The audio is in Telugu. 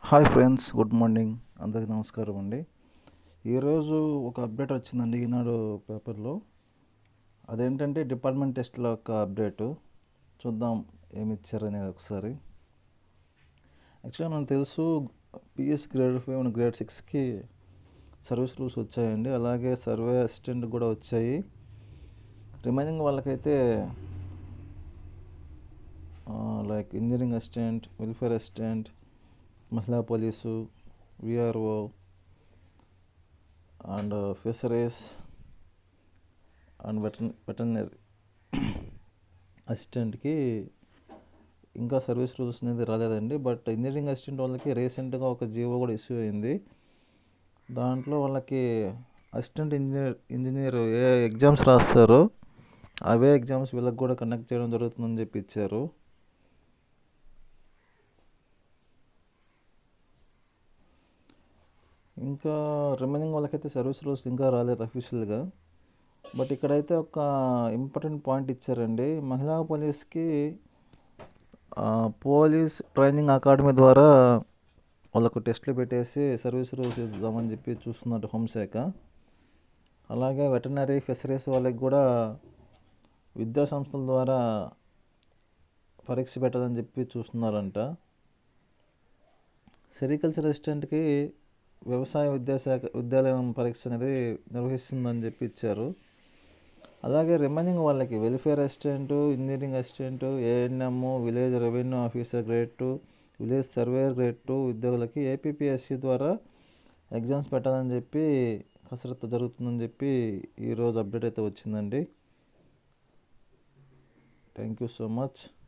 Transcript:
హాయ్ ఫ్రెండ్స్ గుడ్ మార్నింగ్ అందరికీ నమస్కారం అండి ఈరోజు ఒక అప్డేట్ వచ్చిందండి ఈనాడు పేపర్లో అదేంటంటే డిపార్ట్మెంట్ టెస్ట్ల యొక్క అప్డేటు చూద్దాం ఏమి ఇచ్చారనేది ఒకసారి యాక్చువల్గా మనకు తెలుసు PS grade five and grade సిక్స్కి సర్వీస్ రూల్స్ వచ్చాయండి అలాగే సర్వే అసిస్టెంట్ కూడా వచ్చాయి రిమైనింగ్ వాళ్ళకైతే like engineering assistant welfare assistant మహిళా police VRO and fisheries and వెటర్న వెటర్నరీ అసిస్టెంట్కి ఇంకా సర్వీస్ రూల్స్ అనేది రాలేదండి బట్ ఇంజనీరింగ్ అసిస్టెంట్ వాళ్ళకి రీసెంట్గా ఒక జీవో కూడా ఇష్యూ అయింది దాంట్లో వాళ్ళకి అసిస్టెంట్ ఇంజనీర్ ఇంజనీర్ ఏ ఎగ్జామ్స్ రాస్తారో అవే ఎగ్జామ్స్ వీళ్ళకి కూడా కండక్ట్ చేయడం జరుగుతుందని చెప్పి ఇచ్చారు ఇంకా రిమైనింగ్ వాళ్ళకైతే సర్వీస్ రూల్స్ ఇంకా రాలేదు అఫీషియల్గా బట్ ఇక్కడైతే ఒక ఇంపార్టెంట్ పాయింట్ ఇచ్చారండి మహిళా పోలీస్కి పోలీస్ ట్రైనింగ్ అకాడమీ ద్వారా వాళ్ళకు టెస్టులు పెట్టేసి సర్వీస్ రూల్స్ ఇద్దామని చెప్పి చూస్తున్నట్టు హోంశాఖ అలాగే వెటర్నరీ ఫిషరీస్ వాళ్ళకి కూడా విద్యా సంస్థల ద్వారా పరీక్ష పెట్టాలని చెప్పి చూస్తున్నారంట సెరికల్చర్ అసిస్టెంట్కి వ్యవసాయ విద్యాశాఖ విద్యాలయం పరీక్ష అనేది నిర్వహిస్తుందని చెప్పి ఇచ్చారు అలాగే రిమైనింగ్ వాళ్ళకి welfare assistant engineering assistant ANM village revenue officer grade two village surveyor grade two ఉద్యోగులకి ఏపీపీఎస్సి ద్వారా ఎగ్జామ్స్ పెట్టాలని చెప్పి కసరత్తు జరుగుతుందని చెప్పి ఈరోజు అప్డేట్ అయితే వచ్చిందండి థ్యాంక్ యూ సో మచ్